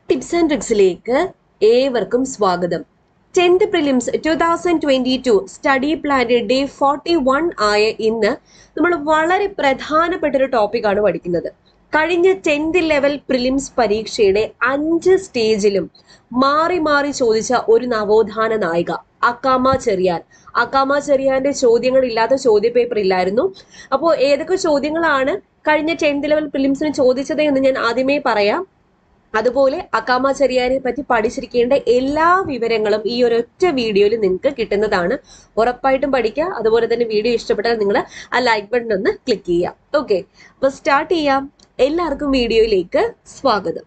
tips and ട്രിക്സിലേക്ക് ഏവർക്കും സ്വാഗതം tenth prelims two thousand twenty two study പ്ലാന്റെ ഡേ ഫോർട്ടി വൺ ആയ ഇന്ന് നമ്മൾ വളരെ പ്രധാനപ്പെട്ട ഒരു ടോപ്പിക്കാണ് പഠിക്കുന്നത് കഴിഞ്ഞ ടെൻത്ത് ലെവൽ പ്രിലിംസ് പരീക്ഷയുടെ അഞ്ച് സ്റ്റേജിലും മാറി മാറി ചോദിച്ച ഒരു നവോത്ഥാന നായിക അക്കാമ ചെറിയാൻ അക്കാമ ചെറിയാന്റെ ചോദ്യങ്ങൾ ഇല്ലാത്ത ചോദ്യ പേപ്പർ ഇല്ലായിരുന്നു അപ്പോൾ ഏതൊക്കെ ചോദ്യങ്ങളാണ് കഴിഞ്ഞ ടെൻത്ത് ലെവൽ പ്രിലിംസിന് ചോദിച്ചത് എന്ന് ഞാൻ ആദ്യമേ പറയാം അതുപോലെ അക്കാമ ചെറിയാനെ പറ്റി പഠിച്ചിരിക്കേണ്ട എല്ലാ വിവരങ്ങളും ഈ ഒരൊറ്റ വീഡിയോയിൽ നിങ്ങൾക്ക് കിട്ടുന്നതാണ് ഉറപ്പായിട്ടും പഠിക്കുക അതുപോലെ തന്നെ വീഡിയോ ഇഷ്ടപ്പെട്ടാൽ നിങ്ങൾ ആ ലൈക്ക് ബട്ടൺ ഒന്ന് ക്ലിക്ക് ചെയ്യാം ഓക്കെ അപ്പൊ സ്റ്റാർട്ട് ചെയ്യാം എല്ലാവർക്കും വീഡിയോയിലേക്ക് സ്വാഗതം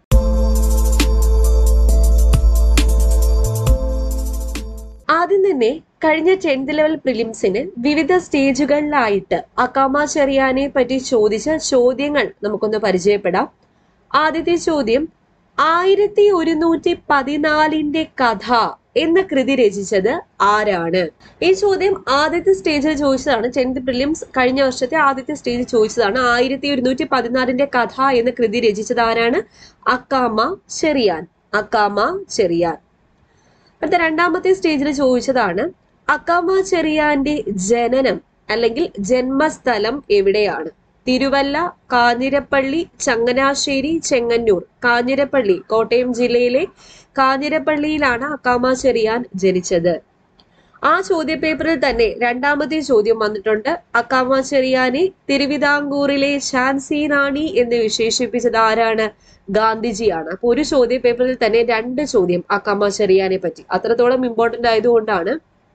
ആദ്യം തന്നെ കഴിഞ്ഞ ടെൻത്ത് ലെവൽ പ്രിലിംസിന് വിവിധ സ്റ്റേജുകളിലായിട്ട് അക്കാമ ചെറിയാനെ പറ്റി ചോദിച്ച ചോദ്യങ്ങൾ നമുക്കൊന്ന് പരിചയപ്പെടാം ആദ്യത്തെ ചോദ്യം ആയിരത്തി ഒരുന്നൂറ്റി പതിനാലിന്റെ കഥ എന്ന കൃതി രചിച്ചത് ആരാണ് ഈ ചോദ്യം ആദ്യത്തെ സ്റ്റേജിൽ ചോദിച്ചതാണ് ടെൻത്ത് പ്രിലിംസ് കഴിഞ്ഞ വർഷത്തെ ആദ്യത്തെ സ്റ്റേജിൽ ചോദിച്ചതാണ് ആയിരത്തി ഒരുന്നൂറ്റി പതിനാലിന്റെ കഥ എന്ന കൃതി രചിച്ചത് ആരാണ് അക്കാമ ചെറിയാൻ അക്കാമ ചെറിയാൻ അടുത്ത രണ്ടാമത്തെ സ്റ്റേജിൽ ചോദിച്ചതാണ് അക്കാമ ചെറിയാന്റെ ജനനം അല്ലെങ്കിൽ ജന്മസ്ഥലം എവിടെയാണ് തിരുവല്ല കാഞ്ഞിരപ്പള്ളി ചങ്ങനാശ്ശേരി ചെങ്ങന്നൂർ കാഞ്ഞിരപ്പള്ളി കോട്ടയം ജില്ലയിലെ കാഞ്ഞിരപ്പള്ളിയിലാണ് അക്കാമ ചെറിയാൻ ജനിച്ചത് ആ ചോദ്യ പേപ്പറിൽ തന്നെ രണ്ടാമത്തെ ചോദ്യം വന്നിട്ടുണ്ട് അക്കാമ ചെറിയാനെ തിരുവിതാംകൂറിലെ ഝാൻസി റാണി എന്ന് വിശേഷിപ്പിച്ചത് ആരാണ് ഗാന്ധിജിയാണ് അപ്പൊ ഒരു ചോദ്യ പേപ്പറിൽ തന്നെ രണ്ട് ചോദ്യം അക്കാമ ചെറിയാനെ പറ്റി അത്രത്തോളം ഇമ്പോർട്ടന്റ് ആയതുകൊണ്ടാണ്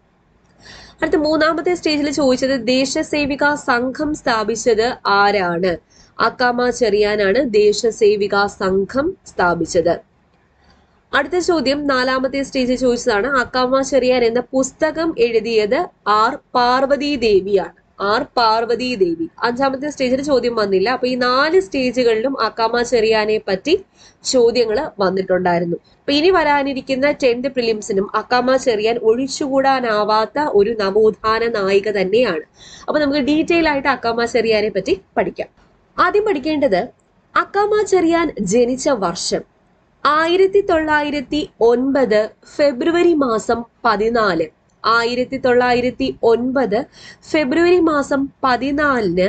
അടുത്ത മൂന്നാമത്തെ സ്റ്റേജിൽ ചോദിച്ചത് ദേശസേവിക സംഘം സ്ഥാപിച്ചത് ആരാണ് അക്കാമ ചെറിയാനാണ് ദേശസേവിക സംഘം സ്ഥാപിച്ചത് അടുത്ത ചോദ്യം നാലാമത്തെ സ്റ്റേജിൽ ചോദിച്ചതാണ് അക്കാമ ചെറിയാൻ എന്ന പുസ്തകം എഴുതിയത് ആർ പാർവതി ദേവിയാണ് ആർ പാർവതി ദേവി അഞ്ചാമത്തെ സ്റ്റേജിൽ ചോദ്യം വന്നില്ല അപ്പൊ ഈ നാല് സ്റ്റേജുകളിലും അക്കാമ ചെറിയാനെ പറ്റി ചോദ്യങ്ങൾ വന്നിട്ടുണ്ടായിരുന്നു അപ്പൊ ഇനി വരാനിരിക്കുന്ന ടെൻത്ത് പ്രിലിംസിനും അക്കാമ ചെറിയാൻ ഒഴിച്ചുകൂടാനാവാത്ത ഒരു നവോത്ഥാന നായിക തന്നെയാണ് അപ്പൊ നമുക്ക് ഡീറ്റെയിൽ ആയിട്ട് അക്കാമ ചെറിയാനെ പറ്റി പഠിക്കാം ആദ്യം പഠിക്കേണ്ടത് അക്കാമ ചെറിയാൻ ജനിച്ച വർഷം ആയിരത്തി തൊള്ളായിരത്തി ഒൻപത് ഫെബ്രുവരി മാസം പതിനാല് ആയിരത്തി തൊള്ളായിരത്തി ഒൻപത് ഫെബ്രുവരി മാസം പതിനാലിന്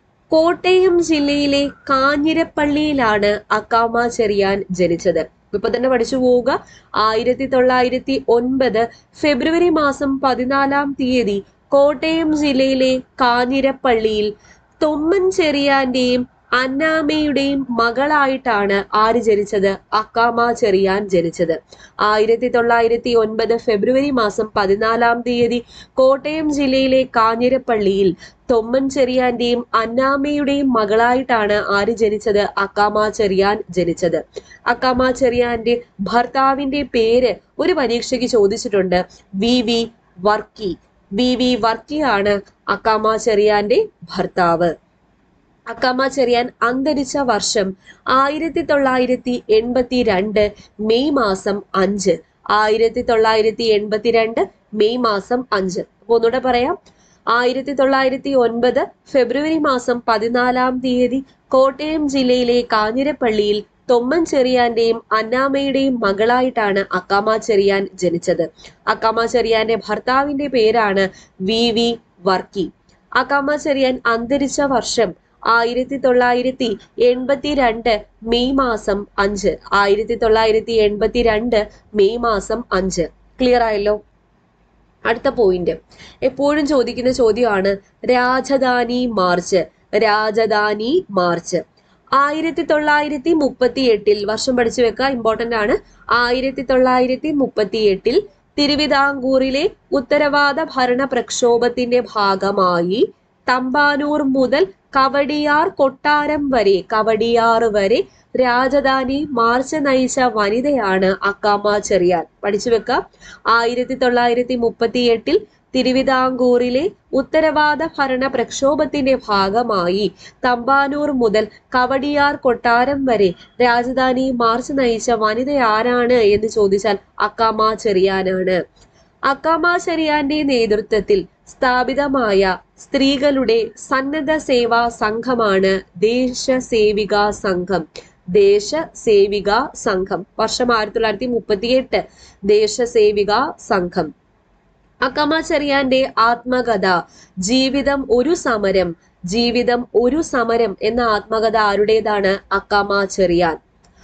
കോട്ടയം ജില്ലയിലെ കാഞ്ഞിരപ്പള്ളിയിലാണ് അക്കാമ ചെറിയാൻ ജനിച്ചത് ഇപ്പൊ തന്നെ പഠിച്ചു പോവുക ആയിരത്തി തൊള്ളായിരത്തി ഒൻപത് ഫെബ്രുവരി മാസം പതിനാലാം തീയതി കോട്ടയം ജില്ലയിലെ കാഞ്ഞിരപ്പള്ളിയിൽ തൊമ്മൻ ചെറിയാന്റെയും അന്നാമ്മയുടെയും മകളായിട്ടാണ് ആര് ജനിച്ചത് അക്കാമ ചെറിയാൻ ജനിച്ചത് ആയിരത്തി തൊള്ളായിരത്തി ഒൻപത് ഫെബ്രുവരി മാസം പതിനാലാം തീയതി കോട്ടയം ജില്ലയിലെ കാഞ്ഞിരപ്പള്ളിയിൽ തൊമ്മൻ ചെറിയാന്റെയും അന്നാമ്മയുടെയും മകളായിട്ടാണ് ആര് ജനിച്ചത് അക്കാമ ചെറിയാൻ ജനിച്ചത് അക്കാമ ചെറിയാന്റെ ഭർത്താവിന്റെ പേര് ഒരു പരീക്ഷയ്ക്ക് ചോദിച്ചിട്ടുണ്ട് V V Varkey V V വർക്കിയാണ് അക്കാമ ചെറിയാന്റെ ഭർത്താവ് അക്കാമ ചെറിയാൻ അന്തരിച്ച വർഷം ആയിരത്തി തൊള്ളായിരത്തി എൺപത്തി രണ്ട് മെയ് മാസം അഞ്ച് ആയിരത്തി തൊള്ളായിരത്തി എൺപത്തിരണ്ട് മെയ് മാസം അഞ്ച് അപ്പൊ ഒന്നുകൂടെ പറയാം ആയിരത്തി തൊള്ളായിരത്തി ഒൻപത് ഫെബ്രുവരി മാസം പതിനാലാം തീയതി കോട്ടയം ജില്ലയിലെ കാഞ്ഞിരപ്പള്ളിയിൽ തൊമ്മൻ ചെറിയാന്റെയും അന്നാമ്മയുടെയും മകളായിട്ടാണ് അക്കാമ ചെറിയാൻ ജനിച്ചത് അക്കാമ ചെറിയാന്റെ ഭർത്താവിന്റെ പേരാണ് വി വി വർക്കി അക്കാമ ചെറിയാൻ അന്തരിച്ച വർഷം ആയിരത്തി തൊള്ളായിരത്തി എൺപത്തി രണ്ട് മെയ് മാസം അഞ്ച് ആയിരത്തി തൊള്ളായിരത്തി എൺപത്തി രണ്ട് മെയ് മാസം അഞ്ച് ക്ലിയർ ആയല്ലോ അടുത്ത പോയിന്റ് എപ്പോഴും ചോദിക്കുന്ന ചോദ്യമാണ് രാജധാനി മാർച്ച് രാജധാനി മാർച്ച് ആയിരത്തി തൊള്ളായിരത്തി മുപ്പത്തി എട്ടിൽ വർഷം പഠിച്ചു വെക്കുക ഇമ്പോർട്ടന്റ് ആണ് ആയിരത്തി തൊള്ളായിരത്തി മുപ്പത്തി എട്ടിൽ തിരുവിതാംകൂറിലെ ഉത്തരവാദ ഭരണ പ്രക്ഷോഭത്തിന്റെ ഭാഗമായി തമ്പാനൂർ മുതൽ കവടിയാർ കൊട്ടാരം വരെ കവടിയാർ വരെ രാജധാനി മാർച്ച് നയിച്ച വനിതയാണ് അക്കാമ ചെറിയാൻ പഠിച്ചു വെക്കാം ആയിരത്തി തൊള്ളായിരത്തി മുപ്പത്തി എട്ടിൽ തിരുവിതാംകൂറിലെ ഉത്തരവാദ ഭരണ പ്രക്ഷോഭത്തിന്റെ ഭാഗമായി തമ്പാനൂർ മുതൽ കവടിയാർ കൊട്ടാരം വരെ രാജധാനി മാർച്ച് നയിച്ച വനിത ആരാണ് എന്ന് ചോദിച്ചാൽ അക്കാമ ചെറിയാനാണ് അക്കാമ ചെറിയാന്റെ നേതൃത്വത്തിൽ സ്ഥാപിതമായ സ്ത്രീകളുടെ സന്നദ്ധ സേവാ സംഘമാണ് ദേശസേവിക സംഘം ദേശ സേവിക സംഘം വർഷം ആയിരത്തി തൊള്ളായിരത്തി മുപ്പത്തി എട്ട് ദേശസേവിക സംഘം അക്കമ്മ ചെറിയാന്റെ ആത്മകഥ ജീവിതം ഒരു സമരം ജീവിതം ഒരു സമരം എന്ന ആത്മകഥ ആരുടേതാണ് Accamma Cherian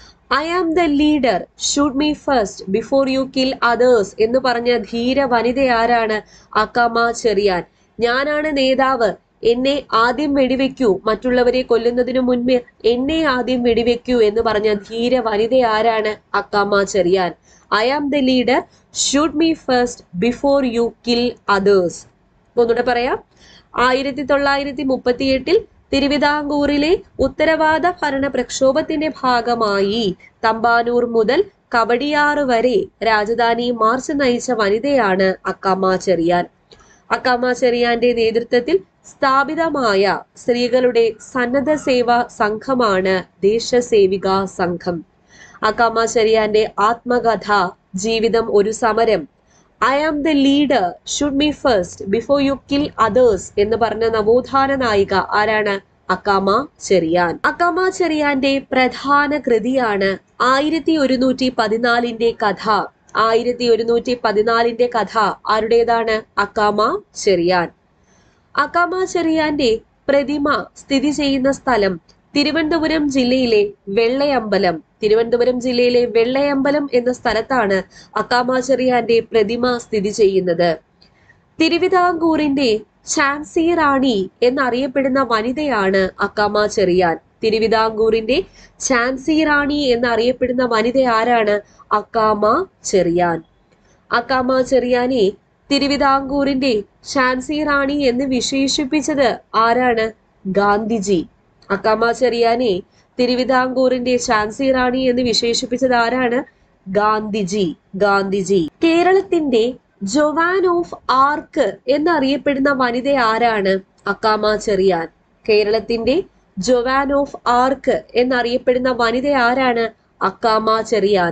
I am the leader shoot me first before you kill others എന്ന് പറഞ്ഞ ധീര വനിത ആരാണ് അക്കാമ ചെറിയാൻ ഞാനാണ് നേതാവ് എന്നെ ആദ്യം വെടിവെക്കൂ മറ്റുള്ളവരെ കൊല്ലുന്നതിനു മുൻപ് എന്നെ ആദ്യം വെടിവെക്കൂ എന്ന് പറഞ്ഞ ധീര വനിത ആരാണ് Accamma Cherian I am the leader shoot me first before you kill others ഒന്നുകൂടെ പറയാം ആയിരത്തി തൊള്ളായിരത്തി മുപ്പത്തി എട്ടിൽ തിരുവിതാംകൂറിലെ ഉത്തരവാദ ഭരണ പ്രക്ഷോഭത്തിന്റെ ഭാഗമായി തമ്പാനൂർ മുതൽ കവടിയാറ് വരെ രാജധാനി മാർച്ച് നയിച്ച വനിതയാണ് അക്കാമ ചെറിയാൻ അക്കാമ ചെറിയാന്റെ നേതൃത്വത്തിൽ സ്ഥാപിതമായ സ്ത്രീകളുടെ സന്നദ്ധ സേവാ സംഘമാണ് ദേശസേവിക സംഘം അക്കാമ ചെറിയാന്റെ ആത്മകഥ ജീവിതം ഒരു സമരം I am the leader shoot me first before you kill others എന്ന് പറഞ്ഞ നവോത്ഥാന നായിക ആരാണ് അക്കാമ ചെറിയാൻ അക്കാമ ചെറിയാന്റെ പ്രധാന കൃതിയാണ് ആയിരത്തി ഒരുന്നൂറ്റി പതിനാലിന്റെ കഥ ആയിരത്തി ഒരുന്നൂറ്റി പതിനാലിന്റെ കഥ ആരുടേതാണ് അക്കാമ ചെറിയാൻ അക്കാമ ചെറിയാന്റെ പ്രതിമ സ്ഥിതി ചെയ്യുന്ന സ്ഥലം തിരുവനന്തപുരം ജില്ലയിലെ വെള്ളയമ്പലം തിരുവനന്തപുരം ജില്ലയിലെ വെള്ളയമ്പലം എന്ന സ്ഥലത്താണ് അക്കാമ ചെറിയാന്റെ പ്രതിമ സ്ഥിതി ചെയ്യുന്നത് തിരുവിതാംകൂറിന്റെ ഝാൻസി റാണി എന്നറിയപ്പെടുന്ന വനിതയാണ് അക്കാമ ചെറിയാൻ തിരുവിതാംകൂറിന്റെ ഝാൻസി റാണി എന്നറിയപ്പെടുന്ന വനിത ആരാണ് അക്കാമ ചെറിയാൻ അക്കാമ ചെറിയാനെ തിരുവിതാംകൂറിന്റെ ഝാൻസി റാണി എന്ന് വിശേഷിപ്പിച്ചത് ആരാണ് ഗാന്ധിജി അക്കാമ ചെറിയാനെ തിരുവിതാംകൂറിന്റെ ഝാൻസി റാണി എന്ന് വിശേഷിപ്പിച്ചത് ആരാണ് ഗാന്ധിജി ഗാന്ധിജി കേരളത്തിന്റെ ജൊവാൻ ഓഫ് ആർക്ക് എന്നറിയപ്പെടുന്ന വനിത ആരാണ് അക്കാമ ചെറിയാൻ കേരളത്തിന്റെ ജൊവാൻ ഓഫ് ആർക്ക് എന്നറിയപ്പെടുന്ന വനിത ആരാണ് അക്കാമ ചെറിയാൻ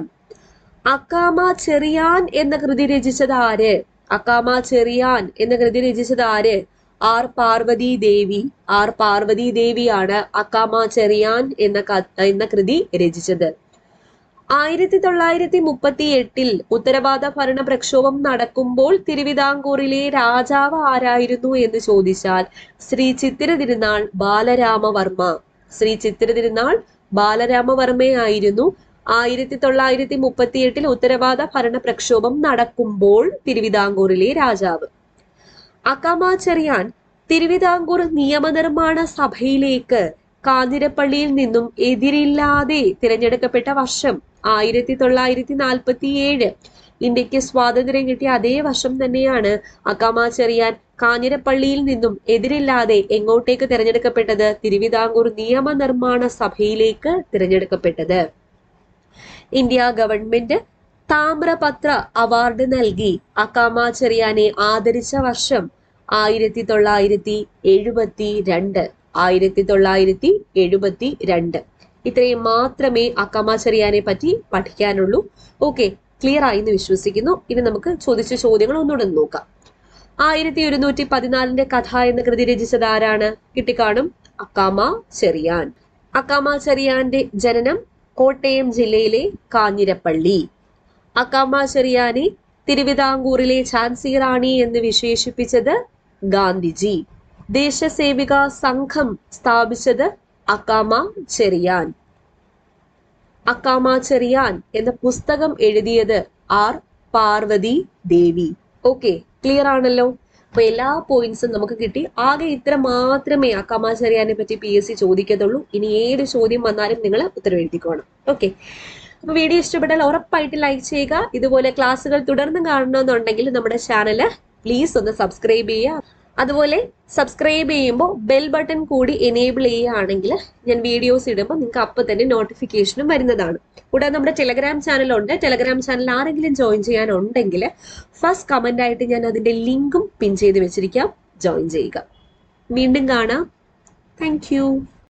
അക്കാമ ചെറിയാൻ എന്ന കൃതി രചിച്ചത് ആര് അക്കാമ ചെറിയാൻ എന്ന കൃതി രചിച്ചത് ആര് ആർ പാർവതി ദേവി ആർ പാർവതി ദേവിയാണ് അക്കാമ ചെറിയാൻ എന്ന ക- എന്ന കൃതി രചിച്ചത് ആയിരത്തി തൊള്ളായിരത്തി മുപ്പത്തി എട്ടിൽ ഉത്തരവാദ ഭരണ പ്രക്ഷോഭം നടക്കുമ്പോൾ തിരുവിതാംകൂറിലെ രാജാവ് ആരായിരുന്നു എന്ന് ചോദിച്ചാൽ ശ്രീ ചിത്തിര തിരുനാൾ ബാലരാമവർമ്മ ശ്രീ ചിത്തിര തിരുനാൾ ബാലരാമവർമ്മയായിരുന്നു ആയിരത്തി തൊള്ളായിരത്തി മുപ്പത്തി എട്ടിൽ ഉത്തരവാദ ഭരണ പ്രക്ഷോഭം നടക്കുമ്പോൾ തിരുവിതാംകൂറിലെ രാജാവ് അക്കാമ ചെറിയാൻ തിരുവിതാംകൂർ നിയമനിർമ്മാണ സഭയിലേക്ക് കാഞ്ഞിരപ്പള്ളിയിൽ നിന്നും എതിരില്ലാതെ തിരഞ്ഞെടുക്കപ്പെട്ട വർഷം ആയിരത്തി തൊള്ളായിരത്തി നാൽപ്പത്തി ഏഴ് ഇന്ത്യക്ക് സ്വാതന്ത്ര്യം കിട്ടിയ അതേ വർഷം തന്നെയാണ് അക്കാമ ചെറിയാൻ കാഞ്ഞിരപ്പള്ളിയിൽ നിന്നും എതിരില്ലാതെ എങ്ങോട്ടേക്ക് തിരഞ്ഞെടുക്കപ്പെട്ടത് തിരുവിതാംകൂർ നിയമനിർമ്മാണ സഭയിലേക്ക് തിരഞ്ഞെടുക്കപ്പെട്ടത് ഇന്ത്യ ഗവൺമെന്റ് താമ്രപത്ര അവാർഡ് നൽകി അക്കാമ ചെറിയാനെ ആദരിച്ച വർഷം ആയിരത്തി തൊള്ളായിരത്തി എഴുപത്തി രണ്ട് ആയിരത്തി തൊള്ളായിരത്തി എഴുപത്തി രണ്ട് ഇത്രയും മാത്രമേ അക്കാമ ചെറിയാനെ പറ്റി പഠിക്കാനുള്ളൂ ഓക്കെ ക്ലിയർ ആയി എന്ന് വിശ്വസിക്കുന്നു ഇനി നമുക്ക് ചോദിച്ച ചോദ്യങ്ങൾ ഒന്നുകൂടെ ഒന്ന് നോക്കാം ആയിരത്തി ഒരുന്നൂറ്റി പതിനാലിന്റെ കഥ എന്ന കൃതി രചിച്ചത് ആരാണ് കിട്ടിക്കാണും അക്കാമ ചെറിയാൻ അക്കാമ ചെറിയാന്റെ ജനനം കോട്ടയം ജില്ലയിലെ കാഞ്ഞിരപ്പള്ളി അക്കാമ ചെറിയാനെ തിരുവിതാംകൂറിലെ ഝാൻസി റാണി എന്ന് വിശേഷിപ്പിച്ചത് ഗാന്ധിജി ദേശസേവിക സംഘം സ്ഥാപിച്ചത് അക്കാമ ചെറിയാൻ അക്കാമ ചെറിയാൻ എന്ന പുസ്തകം എഴുതിയത് R Parvathi Devi okay clear ആണല്ലോ അപ്പൊ എല്ലാ പോയിന്റ്സും നമുക്ക് കിട്ടി ആകെ ഇത്ര മാത്രമേ അക്കാമ ചെറിയാനെ പറ്റി പി എസ് സി ചോദിക്കത്തുള്ളൂ ഇനി ഏത് ചോദ്യം വന്നാലും നിങ്ങൾ ഉത്തരം എഴുതിക്കോണം ഓക്കെ അപ്പൊ വീഡിയോ ഇഷ്ടപ്പെട്ടാൽ ഉറപ്പായിട്ട് ലൈക്ക് ചെയ്യുക ഇതുപോലെ ക്ലാസ്സുകൾ തുടർന്ന് കാണണമെന്നുണ്ടെങ്കിൽ നമ്മുടെ ചാനല് പ്ലീസ് ഒന്ന് സബ്സ്ക്രൈബ് ചെയ്യുക അതുപോലെ സബ്സ്ക്രൈബ് ചെയ്യുമ്പോൾ ബെൽ ബട്ടൺ കൂടി എനേബിൾ ചെയ്യുകയാണെങ്കിൽ ഞാൻ വീഡിയോസ് ഇടുമ്പോൾ നിങ്ങൾക്ക് അപ്പോൾ തന്നെ നോട്ടിഫിക്കേഷനും വരുന്നതാണ് കൂടാതെ നമ്മുടെ ടെലഗ്രാം ചാനലുണ്ട് ടെലഗ്രാം ചാനൽ ആരെങ്കിലും ജോയിൻ ചെയ്യാനുണ്ടെങ്കിൽ ഫസ്റ്റ് കമൻ്റ് ആയിട്ട് ഞാൻ അതിൻ്റെ ലിങ്കും പിൻ ചെയ്ത് വെച്ചിരിക്കാം ജോയിൻ ചെയ്യുക വീണ്ടും കാണാം താങ്ക്